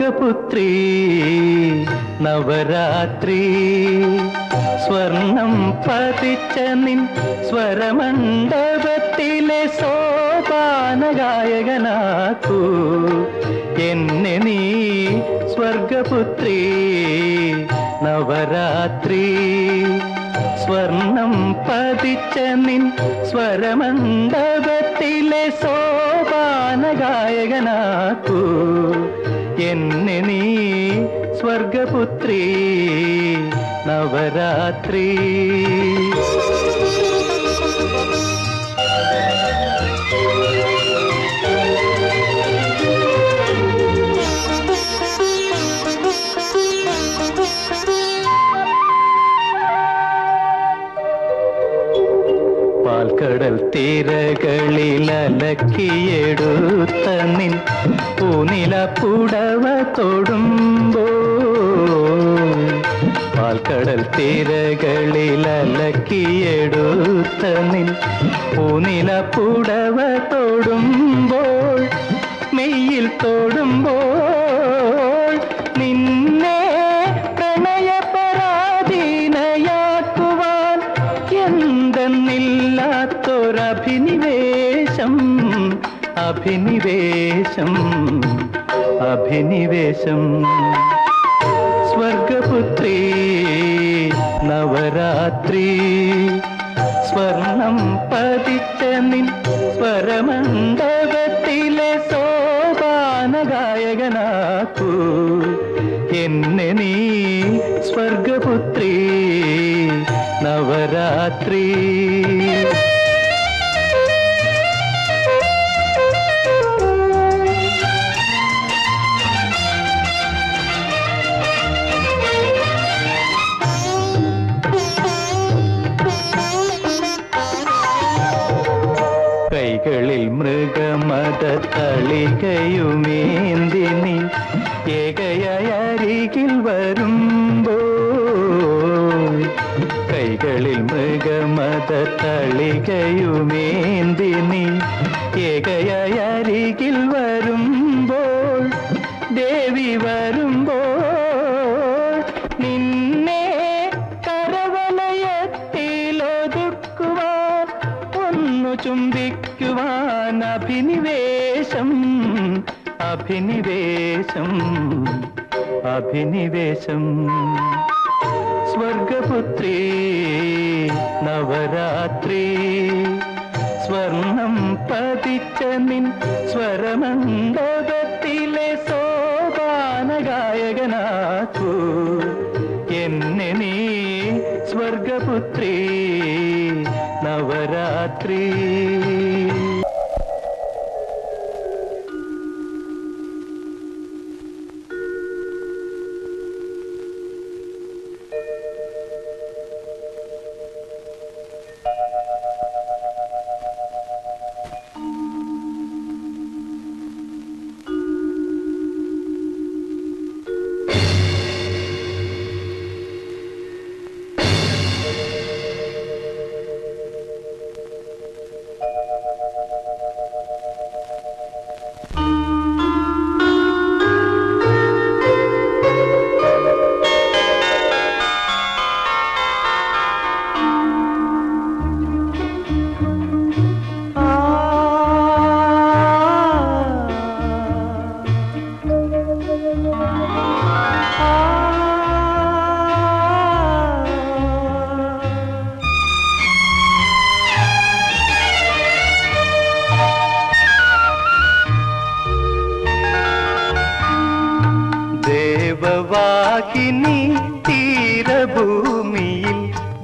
സ്വർഗപുത്രി നവരാത്രി സ്വർണം പതിച്ച നിൻ സ്വരമണ്ഡപത്തിലെ സോപാന ഗായകനാക്കൂ എന്നെ നീ സ്വർഗപുത്രി നവരാത്രി സ്വർണം പതിച്ച നിൻ സ്വരമണ്ഡപത്തിലെ സോപാന ഗായകനാക്കൂ എന്നെ നീ സ്വർഗപുത്രി നവരാത്രി പാൽക്കടൽ തീരകളിൽ അലക്കിയെടുത്ത നിൻ പൂനില പുടവ തൊടുമ്പോ പാൽക്കടൽ തീരകളിൽ അലക്കിയെടുത്ത നിൻ പൂനില പുടവ തൊടുമ്പോൾ മെയ്യിൽ തൊടുമ്പോൾ നിന്നെ പ്രണയപരാധീനയാക്കുവാൻ എന്തെന്നില്ലാത്തൊരഭിനിവേശം അഭിനിവേശം അഭിനിവേശം സ്വർഗപുത്രി നവരാത്രി സ്വർണം പതിച്ച നിൻ സ്വരമണ്ഡപത്തിലെ സോപാന ഗായകനാക്കൂ എന്നെ നീ സ്വർഗപുത്രി നവരാത്രി കൈകളിൽ മൃഗമത തളികയുമേന്തി നീ ഏകയായി അരികിൽ വരുമ്പോ കൈകളിൽ മൃഗമത തളികയുമേന്തി നീ ഏകയായി അരികിൽ വരുമ്പോൾ ദേവി വരുമ്പോൾ നിന്നെ കരവലയത്തിലൊതുക്കുവാൻ ഒന്നു ചുംബിക്കുവാൻ അഭിനിവേശം അഭിനിവേശം അഭിനിവേശം സ്വർഗപുത്രി നവരാത്രി സ്വർണം പതിച്ച നിൻ സ്വരമണ്ഡപത്തിലെ സോപാന ഗായകനാക്കൂ എന്നെ നീ സ്വർഗപുത്രി നവരാത്രി ദേവവാഹിനി തീരഭൂമിയിൽ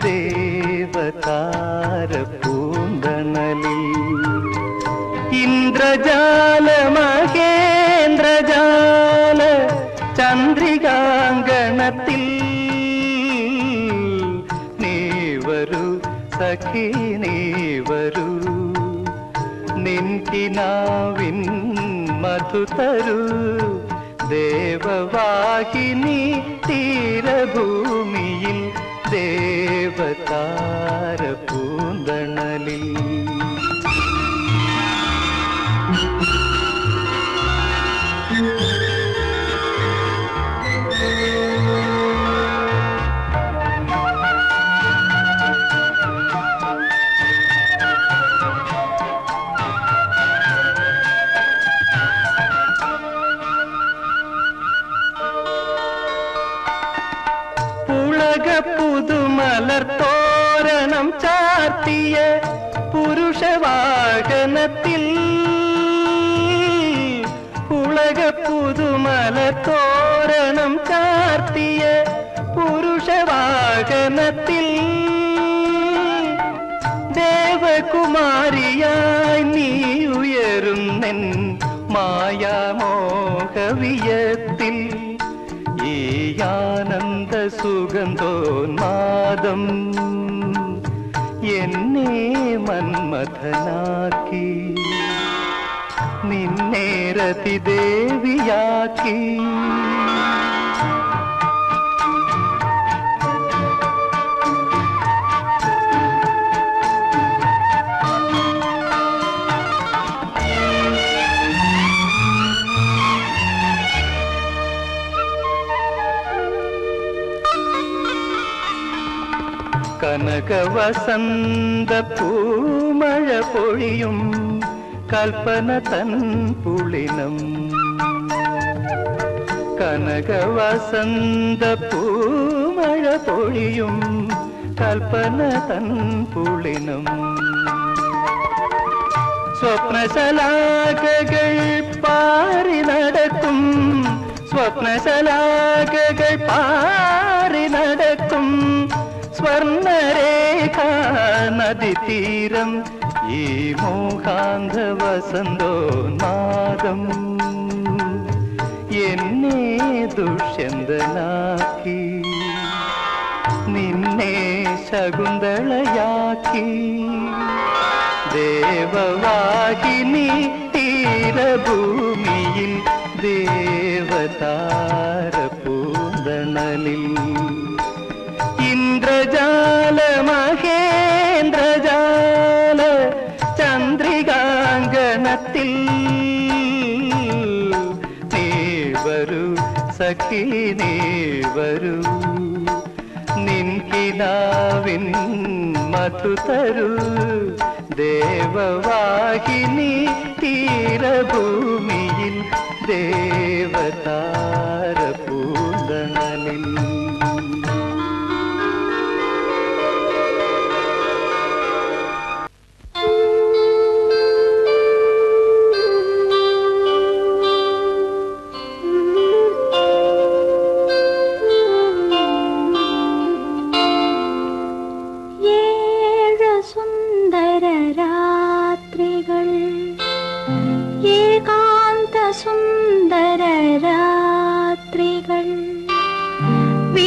ദേവതാര പൂന്തണലിൽ ഇന്ദ്രജാല മഹേന്ദ്രജാല ചന്ദ്രികാങ്കണത്തിൽ നീ വരൂ സഖി നീ വരൂ നിൻകിനാവിൻ മധു തരൂ ദേവവാഹിനി തീരഭൂമിയിൽ ദേവതാര പൂന്തണലിൽ ചാർത്തിയ പുരുഷവാഹനത്തിൽ ഉലക പുതുമല തോരണം ചാർത്തിയ പുരുഷവാഹനത്തിൽ ദേവകുമാരിയായി നീ ഉയരുന്നെൻ മായാമോഹവിയത്തിൽ ഈ ആനന്ദ സുഗന്ധോന്മാദം എന്നെ മന്മഥനാക്കി നിന്നെ രതിദേവിയാക്കി കനകവസന്ത പൂമഴ പൊഴിയും കൽപ്പന തൻ പുളിനം കനകവസന്ത പൂമഴ പൊഴിയും കൽപ്പന തൻ പുളിനം സ്വപ്നശലാകകൾ പാറി നടക്കും സ്വപ്നശലാകകൾ പാറി നടക്കും സ്വർണരേഖ നദി തീരം ഈ മോഹാന്ത വസന്തോന്മാദം എന്നെ ദുഷ്യന്തനാക്കി നിന്നെ ശകുന്തളയാക്കി ദേവവാഹിനി തീരഭൂമിയിൽ ദേവതാര പൂന്തണലിൽ ഇന്ദ്രജാല മഹേന്ദ്രജാല ചന്ദ്രികാങ്കണത്തിൽ നീ വരൂ സഖി നീ വരൂ നിൻകിനാവിൻ മധു തരൂ ദേവവാഹിനി തീരഭൂമിയിൽ ദേവതാര പൂന്തണലിൽ ഏഴ് സുന്ദര രാത്രികൾ ഏകാന്ത സുന്ദര രാത്രികൾ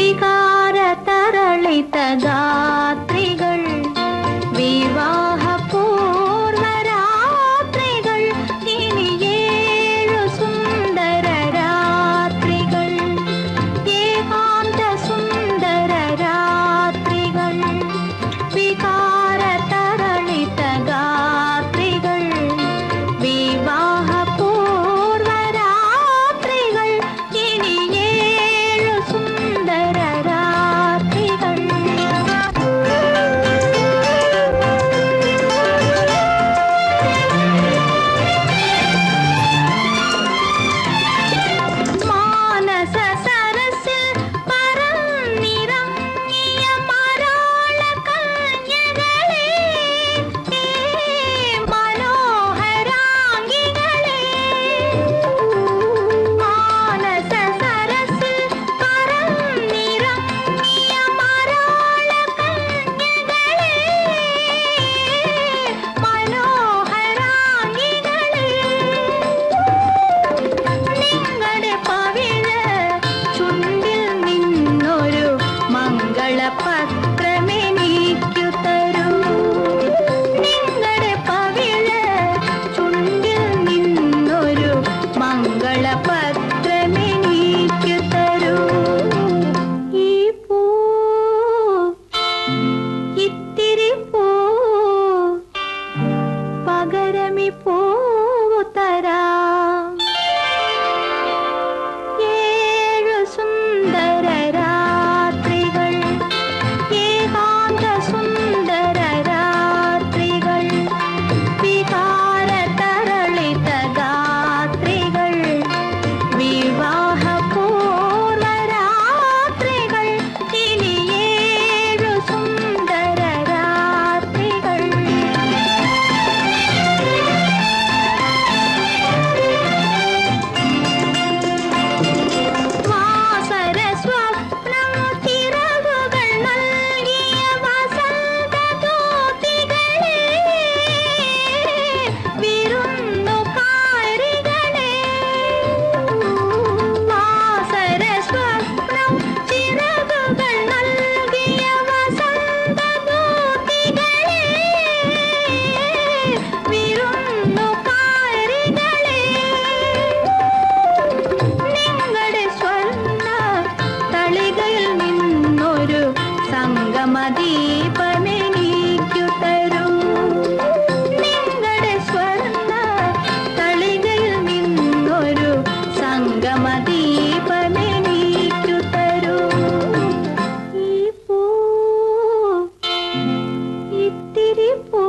പൂ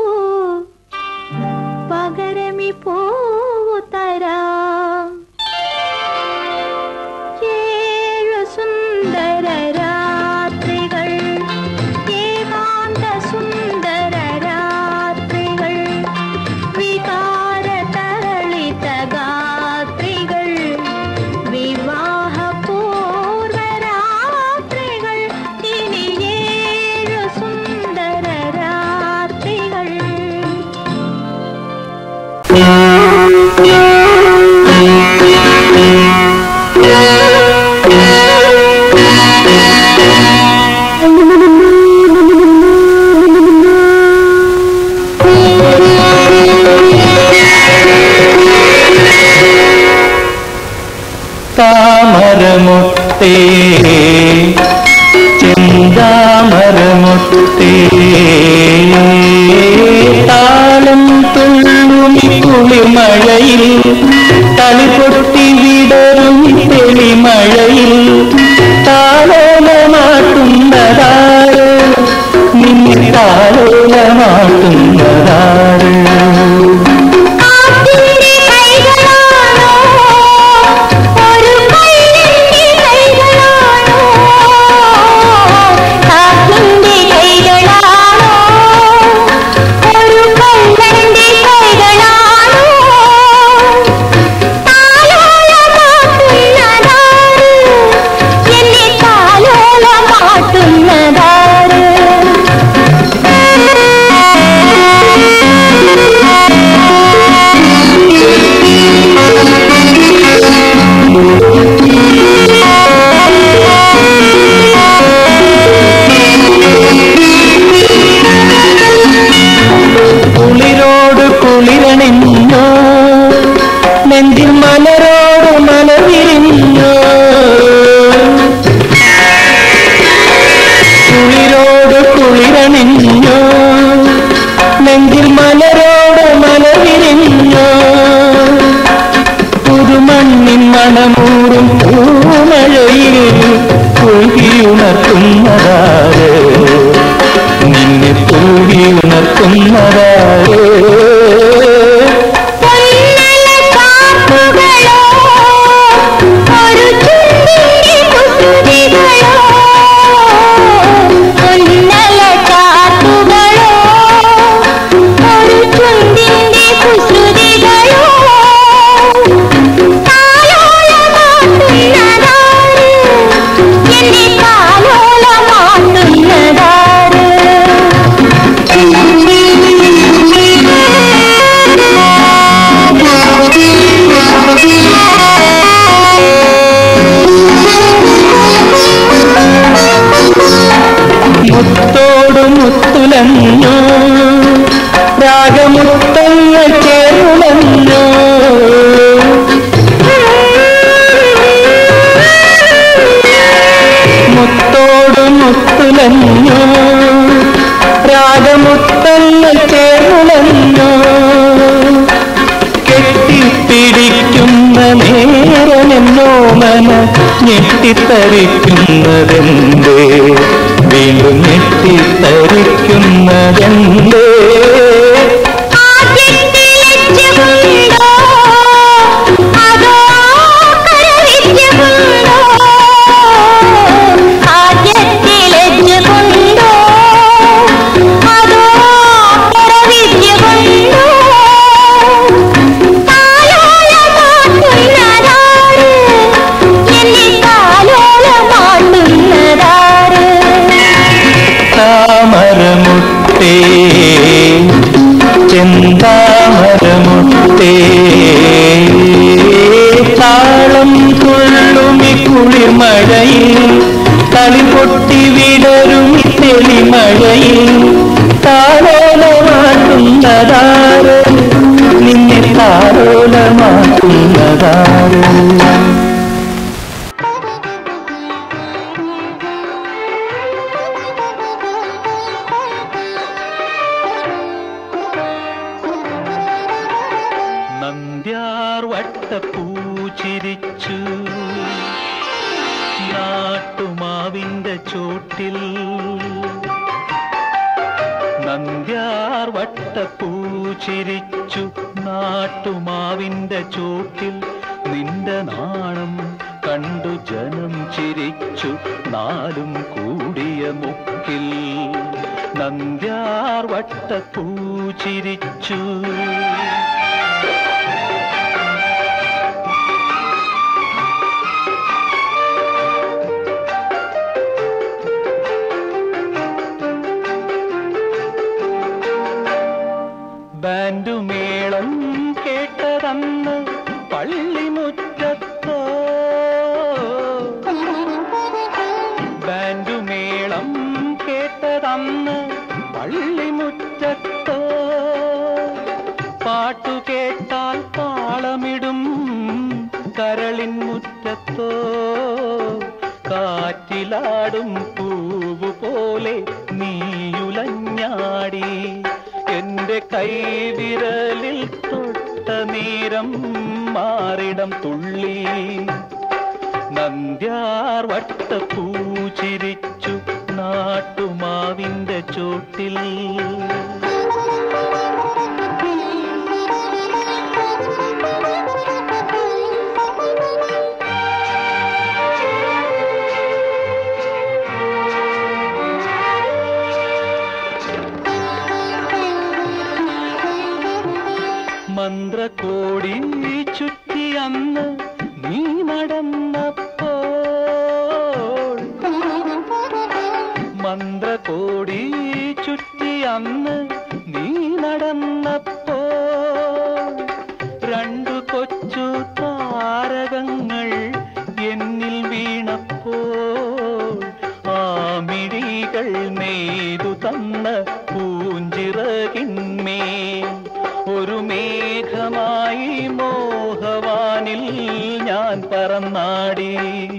പകരമി പൂവു തരാം ഏഴു സുന്ദര രാത്രികൾ ഏകാന്ത സുന്ദര രാത്രികൾ വികാര തരളിത ഗാത്രികൾ വിവാഹ പൂർവ രാത്രികൾ ഇനി ഏഴു സുന്ദര രാത്രികൾ താമരമുട്ടേ ചെന്താമരമുട്ടേ താളം തുള്ളുമി കുളിമഴയിൽ കളിപൊട്ടി വിടരും തെളിമഴയിൽ താലോലമാട്ടുന്നതാറ് നിന്നെ താലോലമാട്ടുന്നതാറ് കാറ്റിന്റെ കൈകളാണോ ഒരു കൈയിന്റെ കൈകളാണോ കാറ്റിന്റെ കൈകളാണോ ഒരു കള്ളന്റെ കൈകളാണോ താലോലമാട്ടുന്നതാര് എന്നെ താലോലമാട്ടുന്നതാര് കുളിരോട് കുളിരണിഞ്ഞോ നെഞ്ചിൽ മലരോട് മലവിരിഞ്ഞോ കുളിരോട് കുളിരണിഞ്ഞോ നെഞ്ചിൽ മലരോട് മലവിരിഞ്ഞോ പുതുമണ്ണിൻ മണമൂറും പൂമഴയിൽ കുഴുകിയുണർത്തുന്നതാറ് നിന്നെ തൂകിയുണർത്തുന്നതാറ് പൊന്നല കാപ്പുകളോ ഒരു ചുണ്ടിന്റെ കുസൃതികളോ പൊന്നല കാപ്പുകളോ ഒരു ചുണ്ടിന്റെ കുസൃതികളോ താലോലമാട്ടുന്നതാര് എന്നെ താലോലമാട്ടുന്നതാര് മുത്തോട് മുത്തുലഞ്ഞു രാഗമുത്തങ്ങൾ ചേർന്നുലഞ്ഞു മുത്തോട് മുത്തുലഞ്ഞു രാഗമുത്തങ്ങൾ ചേർന്നുലഞ്ഞു കെട്ടിപ്പിടിക്കുന്ന നേരമെന്നോ മന ഞെട്ടിത്തരിക്കുന്നതെന്തേ വീണ്ടും ഞെട്ടിത്തരിക്കുന്നതെന്തേ ആദ്യത്തിലെച്ചുകൊണ്ടോ അതോ കരവിച്ചുകൊണ്ടോ ആദ്യത്തിലെച്ചുകൊണ്ടോ അതോ കരവിച്ചുകൊണ്ടോ താലോലമാട്ടുന്നതാര് എന്നെ താലോലമാട്ടുന്നതാര് താമരമുട്ടേ ചെന്താമരമുട്ടേ താളം തുള്ളുമി കുളിമഴയിൽ കളിപൊട്ടി വിടരും തെളിമഴയിൽ താലോലമാട്ടുന്നതാറ് നിന്നെ താലോലമാട്ടുന്നതാറ് നന്ദ്യാർ വട്ടപ്പൂച്ചിരിച്ചു നാട്ടുമാവിന്റെ ചോട്ടിൽ നന്ദ്യാർ വട്ടപ്പൂ ചിരിച്ചു നാട്ടുമാവിന്റെ ചോട്ടിൽ നിന്റെ നാണം കണ്ടു ജനം ചിരിച്ചു നാലും കൂടിയ മുക്കിൽ നന്ദ്യാർ വട്ടപ്പൂ ചിരിച്ചു ബാൻഡുമേളം കേട്ടതന്ന് പള്ളിമുറ്റത്തോ ബാൻഡുമേളം കേട്ടതന്ന് പള്ളിമുറ്റത്തോ പാട്ടു കേട്ടാൽ താളമിടും കരളിൻ മുറ്റത്തോ കാറ്റിലാടും പൂവ് പോലെ നീയുലഞ്ഞാടി എന്റെ കൈവിരലിൽ തൊട്ട നേരം മാറിടം തുള്ളി നന്ദ്യാർ വട്ടപ്പൂ ചിരിച്ചു നാട്ടുമാവിന്റെ ചോട്ടിൽ മന്ത്രകോടി ചുറ്റി അന്ന് നീ നടന്നപ്പോൾ മന്ത്രകോടി ചുറ്റി അന്ന് നീ നടന്നപ്പോൾ രണ്ടു കൊച്ചു താരകങ്ങൾ എന്നിൽ വീണപ്പോൾ ആ മിഴികൾ നെയ്തു തന്ന പൂഞ്ചിറകിന്മേൽ ഒരു മേഘമായി മോഹവാനിൽ ഞാൻ പറന്നാടി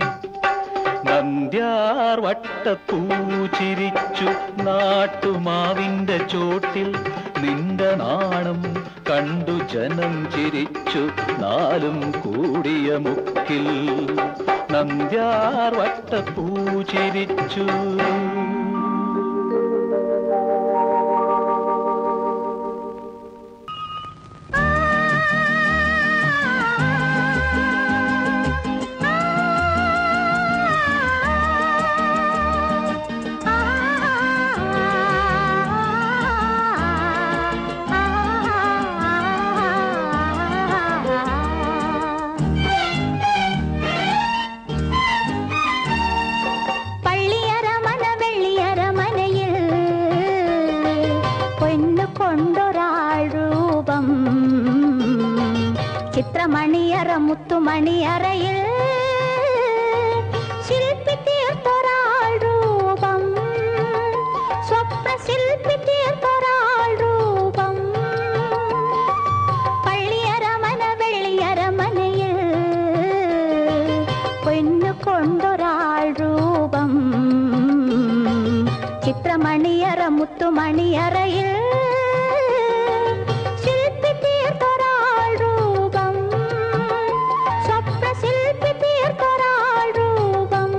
നന്ദ്യാർ വട്ടപ്പൂ ചിരിച്ചു നാട്ടുമാവിന്റെ ചോട്ടിൽ നിന്റെ നാണം കണ്ടു ജനം ചിരിച്ചു നാലും കൂടിയ മുക്കിൽ നന്ദ്യാർ വട്ടപ്പൂ ചിരിച്ചു പള്ളിയരമന വെള്ളിയരമനയിൽ പൊന്നു കൊണ്ടൊരാൾ രൂപം ചിത്രമണിയറ മുത്തുമണിയറയിൽ ശില്പി തീർത്തൊരാൾ രൂപം സ്വപ്ന ശില്പി തീർത്തൊരാൾ രൂപം പള്ളിയരമന വെള്ളിയരമനയിൽ പൊന്നു കൊണ്ടൊരാൾ രൂപം ചിത്രമണിയറ മുത്തുമണിയറയിൽ ശില്പി തീർത്തൊരാൾ രൂപം സ്വപ്ന ശില്പി തീർത്തൊരാൾ രൂപം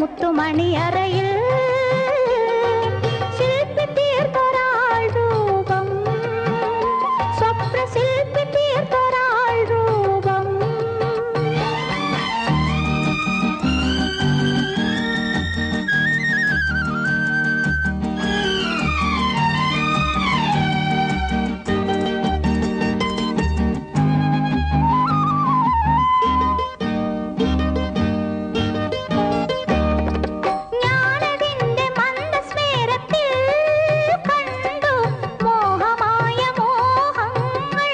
മുത്തുമണിയറയിൽ ശില്പി തീർത്തൊരാൾ രൂപം സ്വപ്നശില്പി തീർത്തൊരാൾ രൂപം ഞാനതിന്റെ മന്ദസ്മേരത്തിൽ കണ്ടു മോഹമായ മോഹങ്ങൾ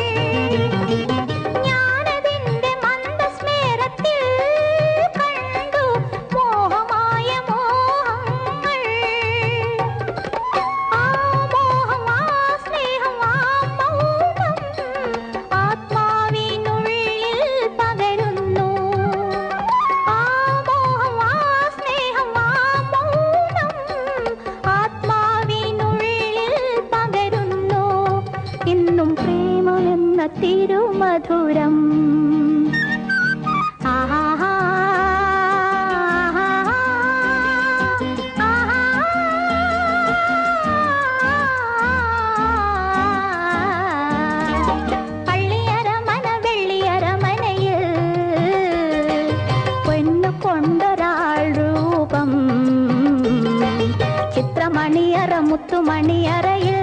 ഞാനതിന്റെ മന്ദസ്മേരത്തിൽ കണ്ടു മോഹമായ മോഹങ്ങൾ ആ മോഹം ആ സ്നേഹം ആ മൗനം ആത്മാവിനുള്ളിൽ പകരുന്നു ആ മോഹം ആ സ്നേഹം ആ മൗനം ആത്മാവിനുള്ളിൽ പകരുന്നു ഇന്നും പ്രേമമെന്ന തിരുമധുരം ആഹാ പള്ളിയരമന വെള്ളിയരമനയിൽ പൊന്നു കൊണ്ടൊരാൾ രൂപം ചിത്രമണിയറ മുത്തുമണിയറയിൽ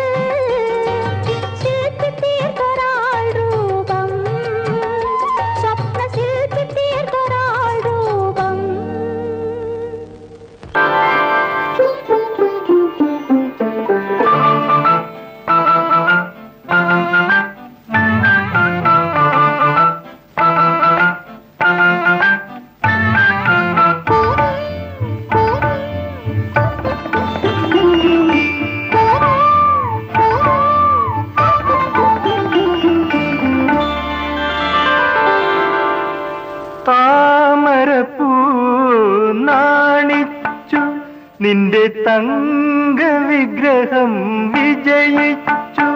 ശില്പി തീർത്തൊരാൾ രൂപം സ്വപ്നശില്പി തീർത്തൊരാൾ രൂപം താമരപ്പൂ നാണിച്ചു നിന്റെ തങ്ക വിഗ്രഹം വിജയിച്ചു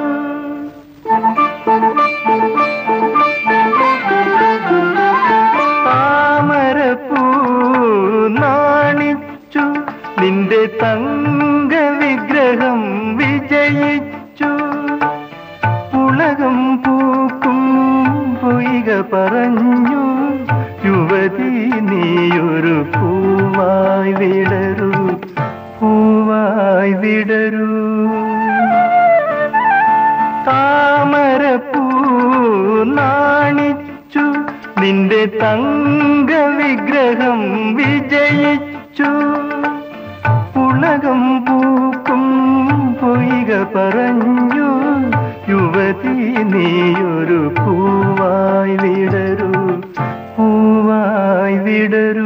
താമരപ്പൂ നാണിച്ചു നിന്റെ തങ്ക വിഗ്രഹം വിജയിച്ചു ഉലകം പൂക്കും പൊയ്ക പറഞ്ഞു യുവതി നീയൊരു പൂവായി വിടരൂ പൂവായി വിടരൂ താമരപ്പൂ നാണിച്ചു നിന്റെ തങ്ക വിഗ്രഹം വിജയിച്ചു ഉലകം പൂക്കും പൊയ്ക പറഞ്ഞു യുവതി നീയൊരു പൂവായി വിടരൂ പൂവായി വിടരൂ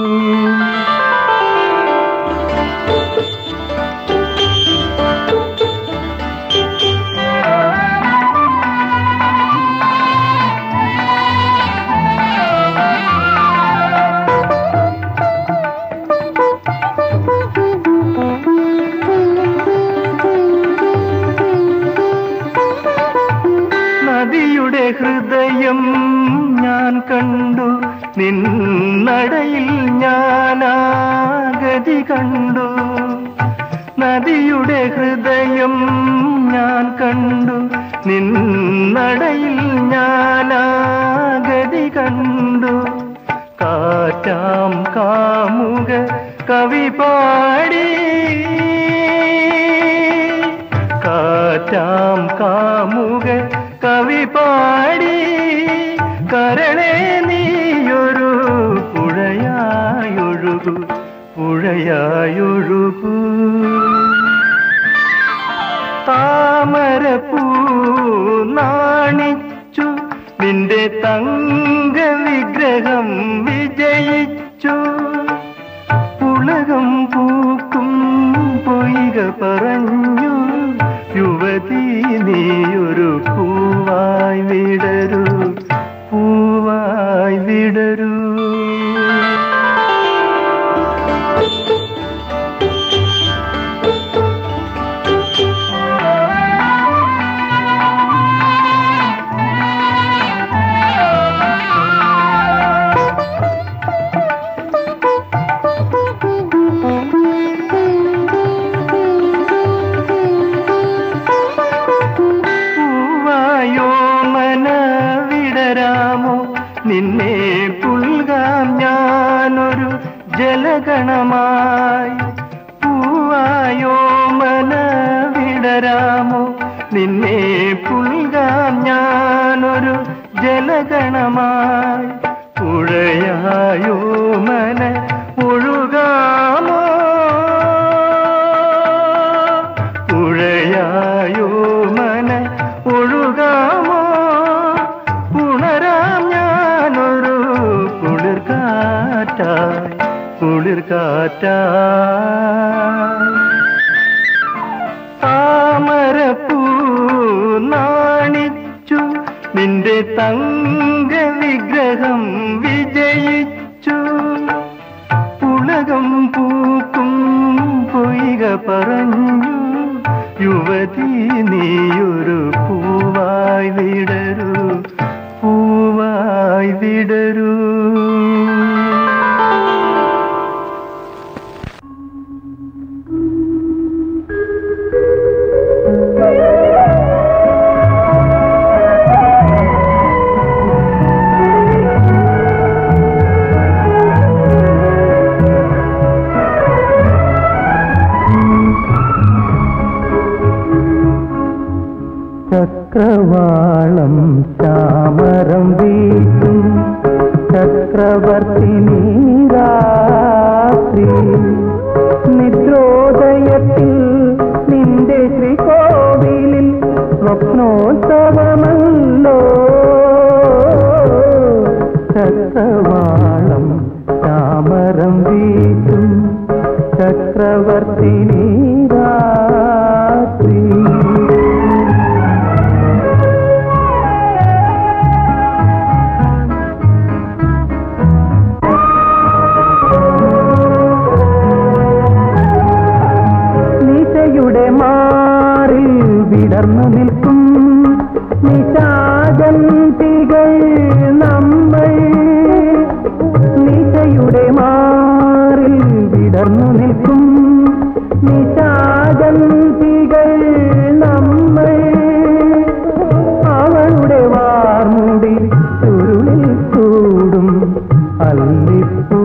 നദിയുടെ ഹൃദയം ഞാൻ കണ്ടു നിന്നടയിൽ ഞാനാഗതി കണ്ടു നദിയുടെ ഹൃദയം ഞാൻ കണ്ടു നിന്നടയിൽ ഞാനാഗതി കണ്ടു കാറ്റാം കാമുക കവി പാടി കാറ്റാം കാമുക കവി പാടി കരളെ നീയൊരു പുഴയായൊഴുകു പുഴയായൊഴുകു താമരപ്പൂ നാണിച്ചു നിന്റെ തങ്ക വിഗ്രഹം വിജയിച്ചു ഉലകം പൂക്കും പൊയ്ക പറഞ്ഞു യുവതി നീയൊരു പൂവായി വിടരൂ പൂവായി വിടരൂ ജലഗണമായി പൂവായോ മന വിടരാമോ നിന്നെ പുൽകാം ഞാനൊരു ജലഗണമായി പുഴയായോ മന ഒഴുകാമോ പുഴയായോ മന ഒഴുകാമോ ഉണരാം ഞാനൊരു കുളിർ കാറ്റായി കുളിർ കാറ്റായി താമരപ്പൂ നാണിച്ചു നിന്റെ തങ്ക വിഗ്രഹം വിജയിച്ചു ഉലകം പൂക്കും പൊയ്ക പറഞ്ഞു യുവതി നീയൊരു പൂവായി വിടരൂ പൂവായി വിടരൂ ചക്രവാളം ചാമരം വീട്ടും ചക്രവർത്തി നീരാത്രി നിദ്രോദയത്തിൽ നിന്റെ ശ്രീകോവിലിൽ സ്വപ്നോത്സവമല്ലോ ചക്രവാളം ചാമരം വീട്ടും ചക്രവർത്തി നീരാത്രി നിശയുടെ മാറിൽ വിടർന്നു നിൽക്കും നിശാജന്തികൾ നമ്മൾ നിശയുടെ മാറിൽ വിടർന്നു നിൽക്കും നിശാജന്തികൾ നമ്മൾ അവളുടെ വാർമുടി ചുരുളിൽ ചൂടും അല്ലിപ്പൂ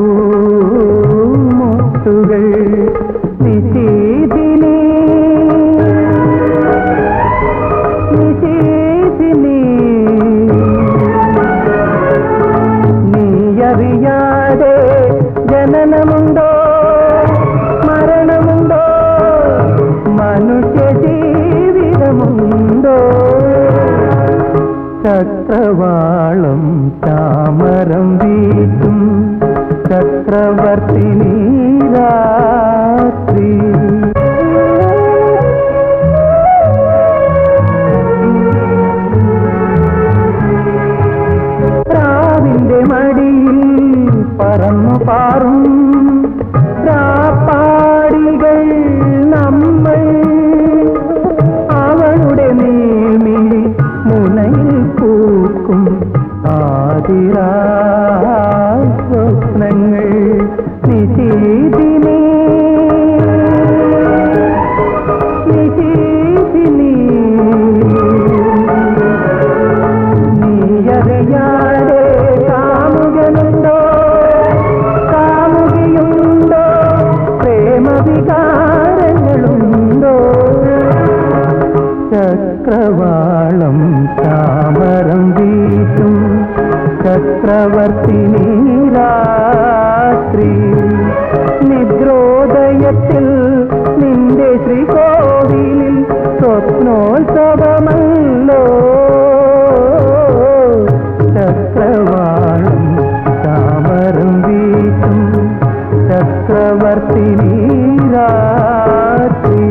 മുത്തുകൾ നിശീതിനി നിശീതിനി നീയറിയാതെ ജനനമുണ്ടോ മരണമുണ്ടോ മനുഷ്യ ജീവിതമുണ്ടോ ചക്രവാളം ചാമരം വീട്ടും ചക്രവർത്തി നീരാത്രി പ്രാവിന്റെ മടിയിൽ പറന്നു പാറും രാപ്പാടികൾ നമ്മൾ അവളുടെ നീമിഴി മുനയിൽ പൂക്കും ആതിരാ സ്വപ്നങ്ങൾ നിശീതിനി നിശീതിനി നീയറിയാതെ കാമുകനുണ്ടോ കാമുകിയുണ്ടോ പ്രേമവികാരങ്ങളുണ്ടോ ചക്രവാളം ചാമരം വീട്ടും ചക്രവർത്തി നീരാത്രി നിദ്രോദയത്തിൽ നിന്റെ ശ്രീകോവിലിൽ സ്വപ്നോത്സവമല്ലോ ചക്രവാളം ചാമരം വീട്ടും ചക്രവർത്തി നീരാത്രി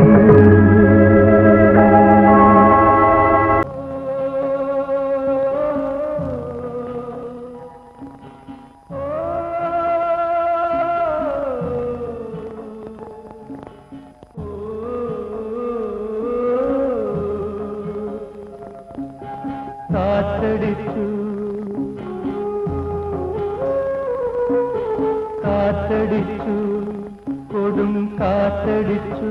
കാറ്റടിച്ചു കാറ്റടിച്ചു കൊടും കാറ്റടിച്ചു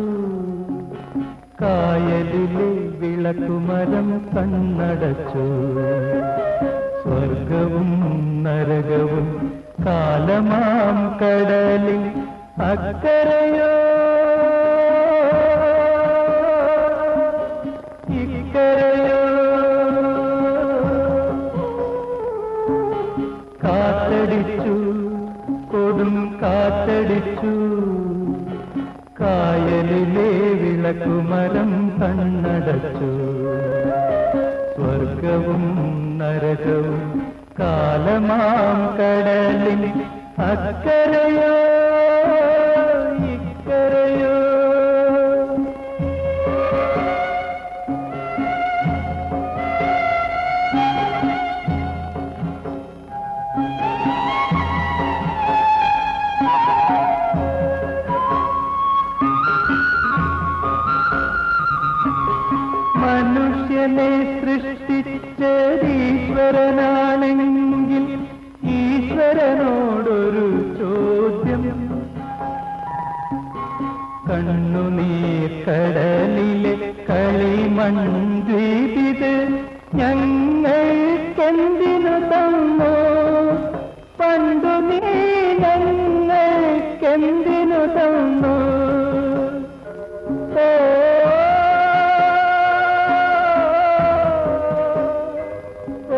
കായലിലെ വിളക്കുമരം കണ്ണടച്ചു സ്വർഗവും നരകവും കാലമാം കടലിൽ അക്കരയോ ഇക്കരയോ കാറ്റടിച്ചു കൊടും കാറ്റടിച്ചു കായലിലെ വിളക്കുമരം കണ്ണടച്ചു സ്വർഗവും നരകവും കാലമാം കടലിൽ അക്കരയോ ഇക്കരയോ മനുഷ്യനെ സൃഷ്ടിച്ചതീശ്വരനാണെങ്കിൽ ഈശ്വരനോടൊരു ചോദ്യം കണ്ണുനീർ കടലിലെ കളിമൺദ്വീപിത് ഞങ്ങൾക്കെന്തിനു തന്നോ പണ്ടു നീ ഞങ്ങൾക്കെന്തിനു തന്നോ ഓ ഓ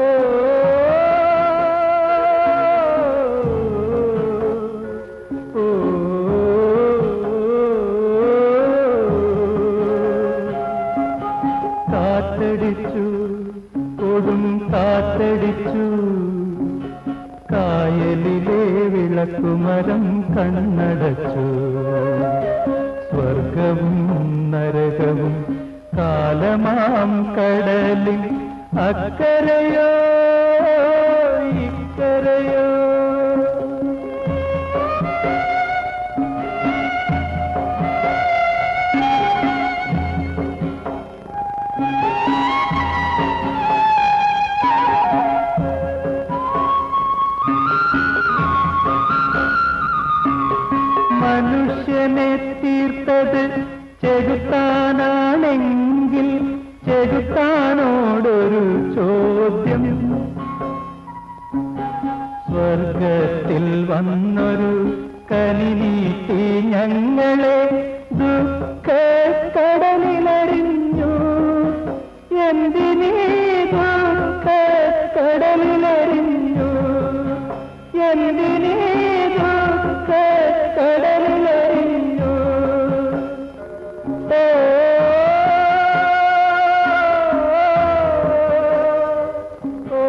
കാറ്റടിച്ചു കൊടും കാറ്റടിച്ചു കായലിലെ വിളക്കുമരം കണ്ണടച്ചു സ്വർഗവും നരകവും കാലമാം കടലിൽ അക്കരയോ ഇക്കരയോ മനുഷ്യനെ തീർത്തത് ചെകുത്താനാണെങ്കിൽ ചെകുത്താനോടൊരു ചോദ്യം സ്വർഗത്തിൽ വന്നൊരു കനി നീട്ടി ഞങ്ങളെ ദുഃഖ കടലിലറിഞ്ഞു എന്തിനീ ദുഃഖ കടലിലറിഞ്ഞു എന്തിനീ ദുഃഖ കടലിലറിഞ്ഞു ഓ ഓ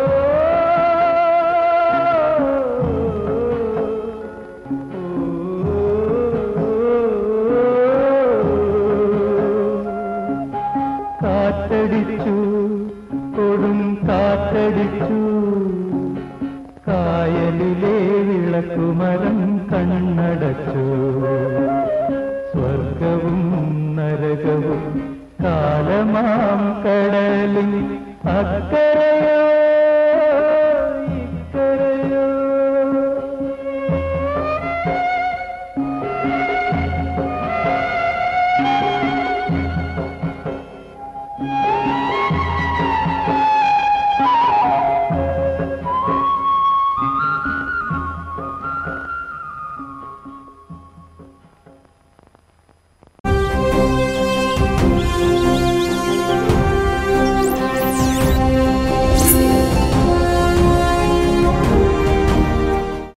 കാറ്റടിച്ചു കൊടും കാറ്റടിച്ചു കായലിലെ വിളക്കുമരം കണ്ണടച്ചു സ്വർഗവും നരകവും കാലമാം കടലിൽ അക്കരയോ